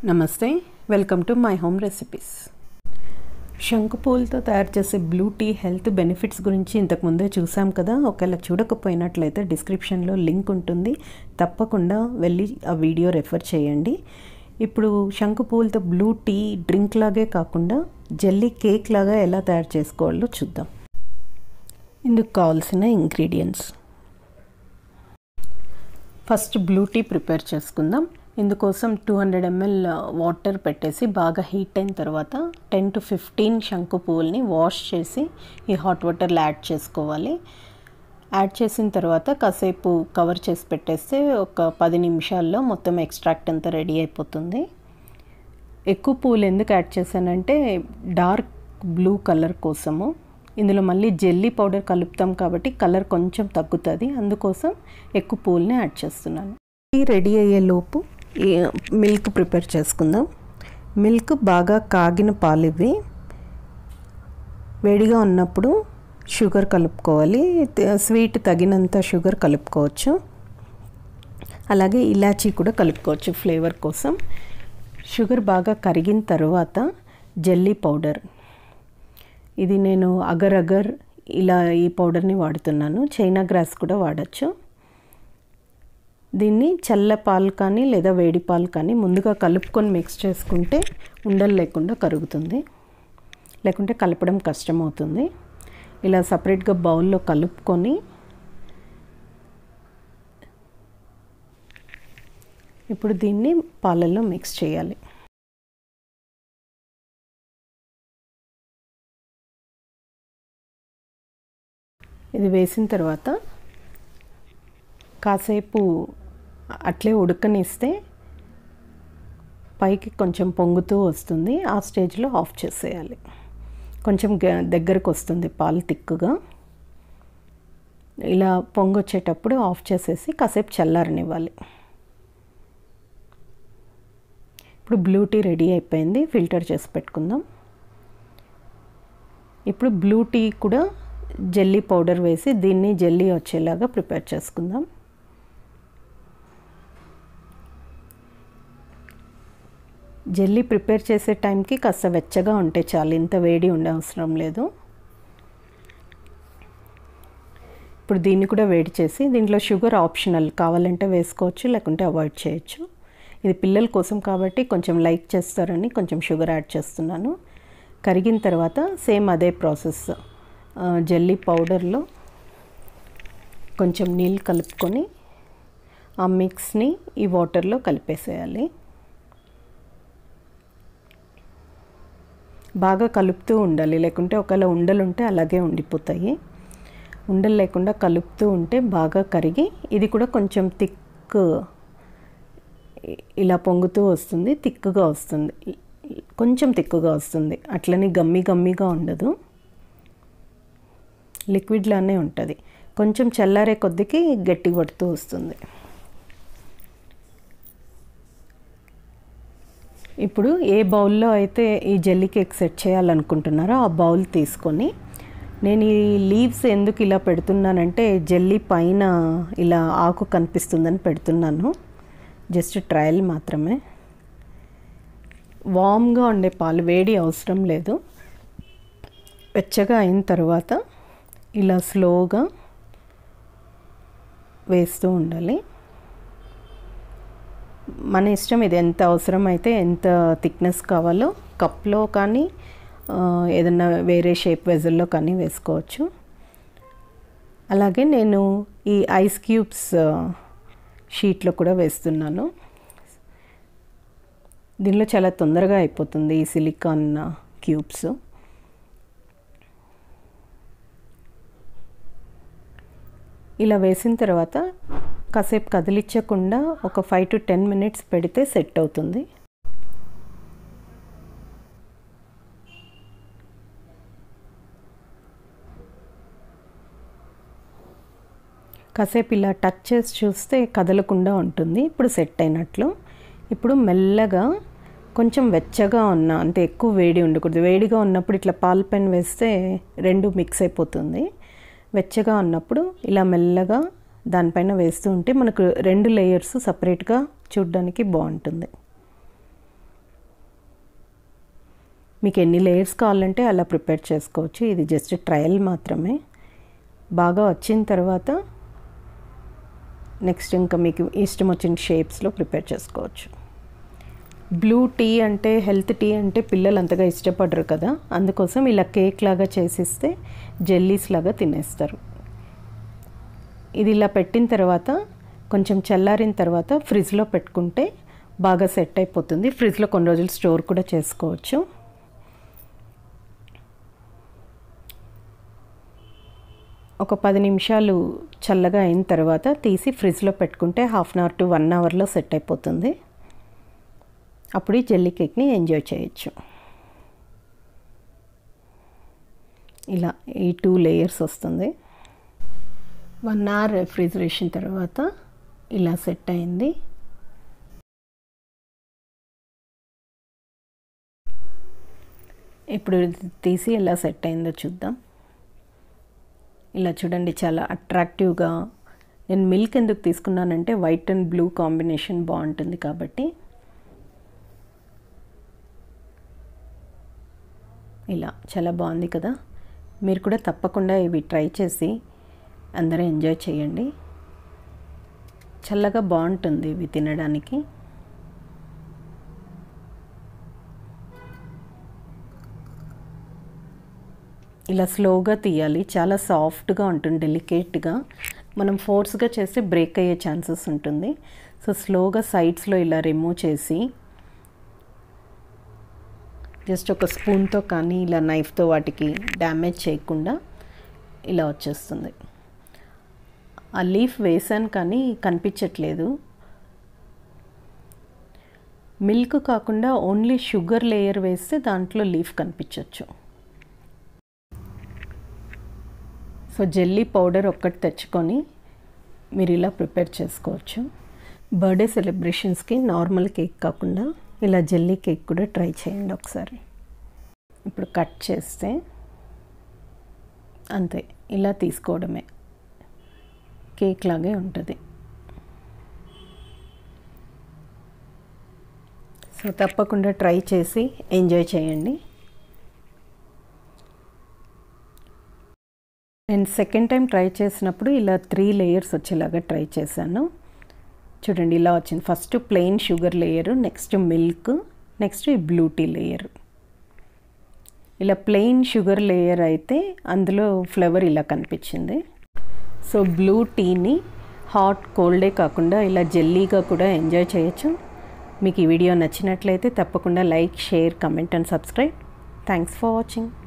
నమస్తే welcome to my home recipes శంకుపూలతో తయారు చేసే బ్లూ టీ హెల్త్ బెనిఫిట్స్ గురించి ఇంతకుముందే చూసాం కదా ఒకవేళ చూడకపోయినట్లయితే డిస్క్రిప్షన్లో లింక్ ఉంటుంది తప్పకుండా వెళ్ళి ఆ వీడియో రెఫర్ చేయండి ఇప్పుడు శంకుపూలతో బ్లూ టీ డ్రింక్ లాగే కాకుండా జెల్లీ కేక్ లాగా ఎలా తయారు చేసుకోవాలో చూద్దాం ఇందుకు కావాల్సిన ingredients first blue tea prepare చేసుకుందాం ఇందుకోసం టూ హండ్రెడ్ ఎంఎల్ వాటర్ పెట్టేసి బాగా హీట్ అయిన తర్వాత టెన్ టు ఫిఫ్టీన్ శంకు పువ్వుల్ని వాష్ చేసి ఈ హాట్ వాటర్లో యాడ్ చేసుకోవాలి యాడ్ చేసిన తర్వాత కాసేపు కవర్ చేసి పెట్టేస్తే ఒక పది నిమిషాల్లో మొత్తం ఎక్స్ట్రాక్ట్ అంతా రెడీ అయిపోతుంది ఎక్కువ పువ్వులు ఎందుకు యాడ్ చేశానంటే డార్క్ బ్లూ కలర్ కోసము ఇందులో మళ్ళీ జెల్లీ పౌడర్ కలుపుతాం కాబట్టి కలర్ కొంచెం తగ్గుతుంది అందుకోసం ఎక్కువ పూల్ని యాడ్ చేస్తున్నాను టీ రెడీ అయ్యే లోపు మిల్క్ ప్రిపేర్ చేసుకుందాం మిల్క్ బాగా కాగిన పాలు ఇవి వేడిగా ఉన్నప్పుడు షుగర్ కలుపుకోవాలి స్వీట్ తగినంత షుగర్ కలుపుకోవచ్చు అలాగే ఇలాచీ కూడా కలుపుకోవచ్చు ఫ్లేవర్ కోసం షుగర్ బాగా కరిగిన తర్వాత జెల్లీ పౌడర్ ఇది నేను అగర్ అగర్ ఇలా ఈ పౌడర్ని వాడుతున్నాను చైనా గ్రాస్ కూడా వాడచ్చు దీన్ని చల్ల పాలు కానీ లేదా వేడి పాలు కానీ ముందుగా కలుపుకొని మిక్స్ చేసుకుంటే ఉండలు లేకుండా కరుగుతుంది లేకుంటే కలపడం కష్టమవుతుంది ఇలా సపరేట్గా బౌల్లో కలుపుకొని ఇప్పుడు దీన్ని పాలల్లో మిక్స్ చేయాలి ఇది వేసిన తర్వాత కాసేపు అట్లే ఉడకనిస్తే పైకి కొంచెం పొంగుతూ వస్తుంది ఆ స్టేజ్లో ఆఫ్ చేసేయాలి కొంచెం దగ్గరకు వస్తుంది పాలు తిక్కుగా ఇలా పొంగొచ్చేటప్పుడు ఆఫ్ చేసేసి కాసేపు చల్లారనివ్వాలి ఇప్పుడు బ్లూ టీ రెడీ అయిపోయింది ఫిల్టర్ చేసి పెట్టుకుందాం ఇప్పుడు బ్లూ టీ కూడా జెల్లీ పౌడర్ వేసి దీన్ని జెల్లీ వచ్చేలాగా ప్రిపేర్ చేసుకుందాం జెల్లీ ప్రిపేర్ చేసే టైంకి కాస్త వెచ్చగా ఉంటే చాలు ఇంత వేడి ఉండే అవసరం లేదు ఇప్పుడు దీన్ని కూడా వేడి చేసి దీంట్లో షుగర్ ఆప్షనల్ కావాలంటే వేసుకోవచ్చు లేకుంటే అవాయిడ్ చేయొచ్చు ఇది పిల్లల కోసం కాబట్టి కొంచెం లైక్ చేస్తారని కొంచెం షుగర్ యాడ్ చేస్తున్నాను కరిగిన తర్వాత సేమ్ అదే ప్రాసెస్ జెల్లీ పౌడర్లో కొంచెం నీళ్ళు కలుపుకొని ఆ మిక్స్ని ఈ వాటర్లో కలిపేసేయాలి బాగా కలుపుతూ ఉండాలి లేకుంటే ఒకవేళ ఉండలు ఉంటే అలాగే ఉండిపోతాయి ఉండలు లేకుండా కలుపుతూ ఉంటే బాగా కరిగి ఇది కూడా కొంచెం థిక్ ఇలా పొంగుతూ వస్తుంది థిక్గా వస్తుంది కొంచెం తిక్కుగా వస్తుంది అట్లని గమ్మి గమ్మిగా ఉండదు లిక్విడ్లానే ఉంటుంది కొంచెం చల్లారే కొద్దికి గట్టి పడుతూ వస్తుంది ఇప్పుడు ఏ బౌల్లో అయితే ఈ జెల్లీ కేక్ సెట్ చేయాలనుకుంటున్నారో ఆ బౌల్ తీసుకొని నేను ఈ లీవ్స్ ఎందుకు ఇలా పెడుతున్నానంటే జెల్లీ పైన ఇలా ఆకు కనిపిస్తుందని పెడుతున్నాను జస్ట్ ట్రయల్ మాత్రమే వామ్గా ఉండే పాలు వేడి అవసరం లేదు వెచ్చగా అయిన తర్వాత ఇలా స్లోగా వేస్తూ ఉండాలి మన ఇష్టం ఇది ఎంత అవసరమైతే ఎంత థిక్నెస్ కావాలో కప్లో కానీ ఏదన్నా వేరే షేప్ వెజల్లో కానీ వేసుకోవచ్చు అలాగే నేను ఈ ఐస్ క్యూబ్స్ షీట్లో కూడా వేస్తున్నాను దీనిలో చాలా తొందరగా అయిపోతుంది ఈ సిలికాన్ క్యూబ్స్ ఇలా వేసిన తర్వాత కాసేపు కదిలించకుండా ఒక ఫైవ్ టు టెన్ మినిట్స్ పెడితే సెట్ అవుతుంది కాసేపు ఇలా టచ్ చేసి చూస్తే కదలకుండా ఉంటుంది ఇప్పుడు సెట్ అయినట్లు ఇప్పుడు మెల్లగా కొంచెం వెచ్చగా ఉన్న అంతే ఎక్కువ వేడి ఉండకూడదు వేడిగా ఉన్నప్పుడు ఇట్లా పాల పెన్ వేస్తే రెండు మిక్స్ అయిపోతుంది వెచ్చగా ఉన్నప్పుడు ఇలా మెల్లగా దానిపైన వేస్తూ ఉంటే మనకు రెండు లేయర్స్ సపరేట్గా చూడడానికి బాగుంటుంది మీకు ఎన్ని లేయర్స్ కావాలంటే అలా ప్రిపేర్ చేసుకోవచ్చు ఇది జస్ట్ ట్రయల్ మాత్రమే బాగా వచ్చిన తర్వాత నెక్స్ట్ ఇంకా మీకు ఇష్టం వచ్చిన షేప్స్లో ప్రిపేర్ చేసుకోవచ్చు బ్లూ టీ అంటే హెల్త్ టీ అంటే పిల్లలు అంతగా ఇష్టపడరు కదా అందుకోసం ఇలా కేక్ లాగా చేసిస్తే జెల్లీస్ లాగా తినేస్తారు ఇది ఇలా పెట్టిన తర్వాత కొంచెం చల్లారిన తర్వాత ఫ్రిడ్జ్లో పెట్టుకుంటే బాగా సెట్ అయిపోతుంది ఫ్రిడ్జ్లో కొన్ని రోజులు స్టోర్ కూడా చేసుకోవచ్చు ఒక పది నిమిషాలు చల్లగా అయిన తర్వాత తీసి ఫ్రిడ్జ్లో పెట్టుకుంటే half an hour to one అవర్లో సెట్ అయిపోతుంది అప్పుడు ఈ జెల్లీ కేక్ని ఎంజాయ్ చేయొచ్చు ఇలా ఈ టూ లేయర్స్ వస్తుంది వన్ అవర్ రెఫ్రిజరేషన్ తర్వాత ఇలా సెట్ అయింది ఇప్పుడు తీసి ఎలా సెట్ అయిందో చూద్దాం ఇలా చూడండి చాలా అట్రాక్టివ్గా నేను మిల్క్ ఎందుకు తీసుకున్నానంటే వైట్ అండ్ బ్లూ కాంబినేషన్ బాగుంటుంది కాబట్టి ఇలా చాలా బాగుంది కదా మీరు కూడా తప్పకుండా ఇవి ట్రై చేసి అందరూ ఎంజాయ్ చేయండి చల్లగా బాగుంటుంది ఇవి తినడానికి ఇలా స్లోగా తీయాలి చాలా సాఫ్ట్గా ఉంటుంది డెలికేట్గా మనం ఫోర్స్గా చేస్తే బ్రేక్ అయ్యే ఛాన్సెస్ ఉంటుంది సో స్లోగా సైడ్స్లో ఇలా రిమూవ్ చేసి జస్ట్ ఒక స్పూన్తో కానీ ఇలా నైఫ్తో వాటికి డ్యామేజ్ చేయకుండా ఇలా వచ్చేస్తుంది ఆ లీఫ్ వేసాను కానీ కనిపించట్లేదు మిల్క్ కాకుండా ఓన్లీ షుగర్ లేయర్ వేస్తే దాంట్లో లీఫ్ కనిపించవచ్చు సో జెల్లీ పౌడర్ ఒక్కటి తెచ్చుకొని మీరు ఇలా ప్రిపేర్ చేసుకోవచ్చు బర్త్డే సెలబ్రేషన్స్కి నార్మల్ కేక్ కాకుండా ఇలా జెల్లీ కేక్ కూడా ట్రై చేయండి ఒకసారి ఇప్పుడు కట్ చేస్తే అంతే ఇలా తీసుకోవడమే కేక్ లాగే ఉంటుంది సో తప్పకుండా ట్రై చేసి ఎంజాయ్ చేయండి నేను సెకండ్ టైం ట్రై చేసినప్పుడు ఇలా త్రీ లేయర్స్ వచ్చేలాగా ట్రై చేశాను చూడండి ఇలా వచ్చింది first plain sugar layer next milk next ఈ బ్లూ టీ లేయర్ ఇలా ప్లెయిన్ షుగర్ లేయర్ అయితే అందులో ఫ్లేవర్ ఇలా కనిపించింది సో బ్లూ టీని హాట్ కోల్డే కాకుండా ఇలా జెల్లీగా కూడా ఎంజాయ్ చేయొచ్చు మీకు ఈ వీడియో నచ్చినట్లయితే తప్పకుండా like share comment and subscribe thanks for watching